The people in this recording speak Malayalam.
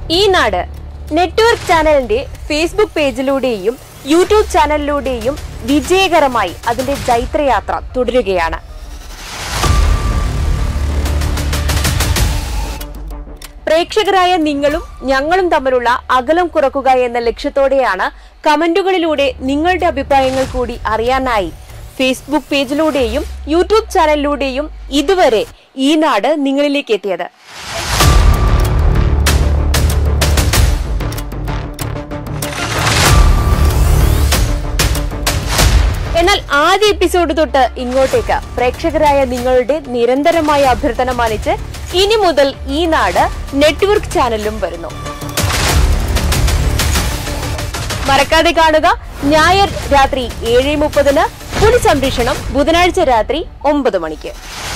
ഈ നാട് നെറ്റ്വർക്ക് ചാനലിന്റെ ഫേസ്ബുക്ക് പേജിലൂടെയും യൂട്യൂബ് ചാനലിലൂടെയും വിജയകരമായി അതിന്റെ ജൈത്രയാത്ര തുടരുകയാണ് പ്രേക്ഷകരായ നിങ്ങളും ഞങ്ങളും തമ്മിലുള്ള അകലം കുറക്കുക എന്ന ലക്ഷ്യത്തോടെയാണ് കമന്റുകളിലൂടെ നിങ്ങളുടെ അഭിപ്രായങ്ങൾ കൂടി അറിയാനായി ഫേസ്ബുക്ക് പേജിലൂടെയും യൂട്യൂബ് ചാനലിലൂടെയും ഇതുവരെ ഈ നാട് നിങ്ങളിലേക്ക് എത്തിയത് എന്നാൽ ആദ്യ എപ്പിസോഡ് തൊട്ട് ഇങ്ങോട്ടേക്ക് പ്രേക്ഷകരായ നിങ്ങളുടെ നിരന്തരമായ അഭ്യർത്ഥന മാനിച്ച് ഇനി മുതൽ ഈ നാട് നെറ്റ്വർക്ക് ചാനലിലും വരുന്നു മറക്കാതെ കാണുക ഞായർ രാത്രി ഏഴ് മുപ്പതിന് പുനഃസംപ്രേഷണം ബുധനാഴ്ച രാത്രി ഒമ്പത് മണിക്ക്